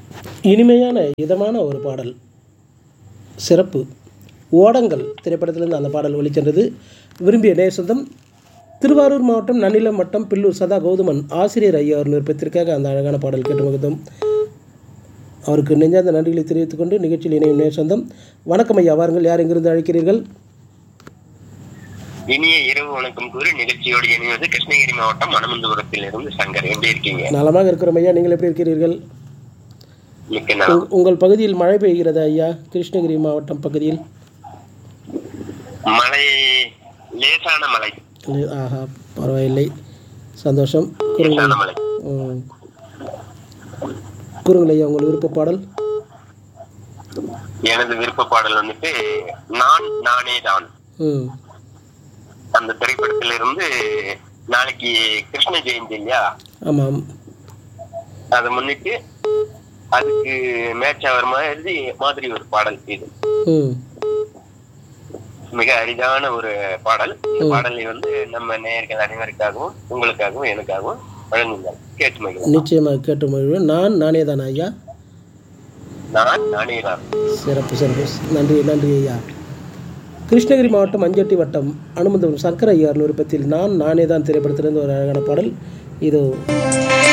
இனிமையான இதமான ஒரு பாடல் சிறப்பு ஓடங்கள் திரைப்படத்திலிருந்து அந்த பாடல் ஒளிச்சென்றது விரும்பிய நேசந்தம் திருவாரூர் மாவட்டம் நன்னிலம் வட்டம் பில்லூர் சதா கௌதமன் ஆசிரியர் ஐயா அவர் விருப்பத்திற்காக அந்த அழகான பாடல் கேட்டு மகிழ்ந்தோம் அவருக்கு நெஞ்சார்ந்த நன்றிகளை தெரிவித்துக் கொண்டு நிகழ்ச்சியில் இணையும் நேசந்தம் வணக்கம் ஐயா வாருங்கள் யார் எங்கிருந்து அழைக்கிறீர்கள் இனிய இரவு வணக்கம் கூறி நிகழ்ச்சியோடு இணைவது கிருஷ்ணகிரி மாவட்டம் மணமந்தபுரத்தில் இருந்து சங்கர் எப்படி இருக்கீங்க நலமாக இருக்கிறோம் ஐயா நீங்கள் எப்படி இருக்கிறீர்கள் மிக்க நலம் உங்- உங்கள் பகுதியில் மழை பெய்கிறதா ஐயா கிருஷ்ணகிரி மாவட்டம் பகுதியில் மழை லேசான மழை இல்லை, ஆஹா பரவாயில்லை சந்தோஷம் கூறுங்கள் லேசான மழை ம். கூறுங்கள் ஐயா உங்கள் விருப்ப பாடல் எனது விருப்ப பாடல் வந்துட்டு நான் நானே தான் ம் அந்த திரைப்படத்திலிருந்து நாளைக்கு கிருஷ்ண ஜெயந்தி இல்லையா ஆமாம் அதை முன்னிட்டு அதுக்கு மேட்ச் ஆகிற மாதிரி மாதிரி ஒரு பாடல் இது ம் மிக அரிதான ஒரு பாடல் இந்த பாடலை வந்து நம்ம நேயர்கள் அனைவருக்காகவும் உங்களுக்காகவும் எனக்காகவும் வழங்குங்கள் கேட்டு மகிழ்ச்சி நிச்சயமாக கேட்டு மகிழ்வேன் நான் நானே தான் ஐயா நான் நானே தான் சிறப்பு சிறப்பு நன்றி நன்றி ஐயா கிருஷ்ணகிரி மாவட்டம் அஞ்சட்டி வட்டம் அனுமந்தபுரம் சங்கர ஐயார் விருப்பத்தில் நான் நானே தான் திரைப்படத்திலிருந்து ஒரு அழகான பாடல் இதோ